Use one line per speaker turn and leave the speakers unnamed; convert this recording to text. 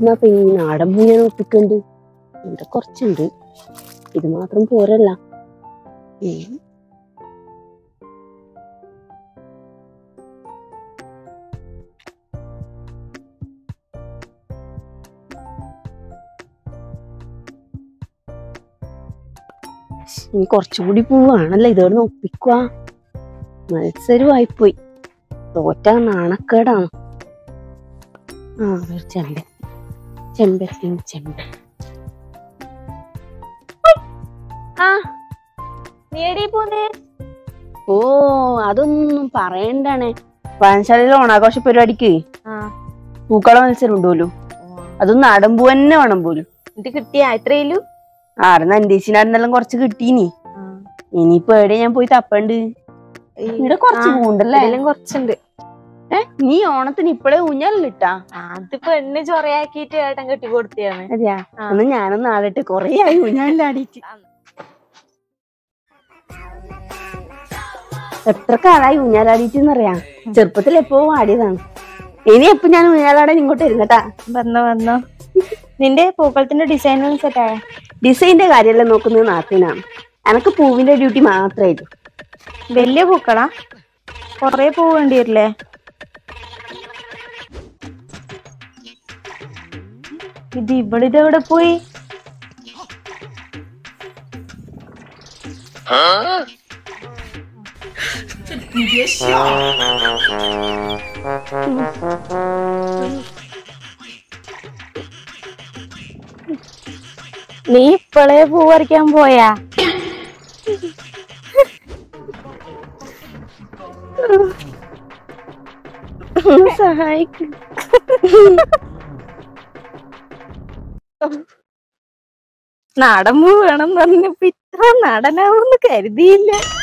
എവിടുന്നാ ഇപ്പൊ ഈ നാടൻ പൂ ഞാൻ ഒപ്പിക്കണ്ട് ഇവിടെ കുറച്ചുണ്ട് ഇത് മാത്രം പോരല്ല ഉം. ഇനി കുറച്ചുകൂടി പൂവാണല്ലോ ഇതോടെ ഒപ്പിക്കുക മത്സരമായിപ്പോയി തോറ്റാ നാണക്കേടാണ് ആ ഒരു ചെമ്പ ചെമ്പരത്തി ചെമ്പ ആ
നീടി പോന്നേ
ഓ അതൊന്നും പറയണ്ടാണ് വായനശാലയിലെ ഓണാഘോഷ പരിപാടിക്ക്
ആ
പൂക്കള മത്സരം ഉണ്ടല്ലോ അതൊന്നും നാടൻ പൂ തന്നെ വേണം പോലും
ഇത് കിട്ടിയ എത്രയില്ലു
ആടെ നന്ദീശിനാടുന്നെല്ലാം കുറച്ച് കിട്ടീനി ഇനിയിപ്പോ എവിടെ ഞാൻ പോയി തപ്പണ്ട് ഇവിടെ കുറച്ച് പൂണ്ടല്ലേ
ഇതിലും കുറച്ചുണ്ട്
ഏ നീ ഓണത്തിന് ഇപ്പഴേ ഊഞ്ഞാലിട്ടാ
അത് പെണ്ണ് ചൊറയാക്കിട്ട് ഏട്ടൻ കെട്ടി കൊടുത്തിയാണ്
അതെയാ
ആ.
ഒന്ന് ഞാനൊന്ന് ആടട്ടെ കൊറേ ആയി ഊഞ്ഞാലിലാടിയിട്ട് എത്ര കാലായി ഊഞ്ഞാലാടിയിട്ടെന്നറിയാ ചെറുപ്പത്തിൽ എപ്പോ ആടിയതാണ് ഇനി എപ്പോ ഞാൻ ഊഞ്ഞാലാടാൻ ഇങ്ങോട്ട് വരുന്നട്ടാ
വന്നോ വന്നോ നിന്റെ പൂക്കളത്തിന്റെ ഡിസൈൻ സെറ്റ് ആയ
ഡിസൈന്റെ കാര്യമെല്ലാം നോക്കുന്നത് നാത്തിനാണ് എനക്ക് പൂവിന്റെ ഡ്യൂട്ടി മാത്രമായിട്ടു
വലിയ പൂക്കളാ കൊറേ പൂ വേണ്ടി വരില്ലേ ഇത് ഇവളിത് എവിടെ പോയി നീ ഇപ്പളേ പൂ പറിക്കാൻ പോയാ
സഹായിക്കും
നാടൻ പൂ വേണം പറഞ്ഞപ്പോ ഇത്ര നടനാവൂന്ന് കരുതിയില്ല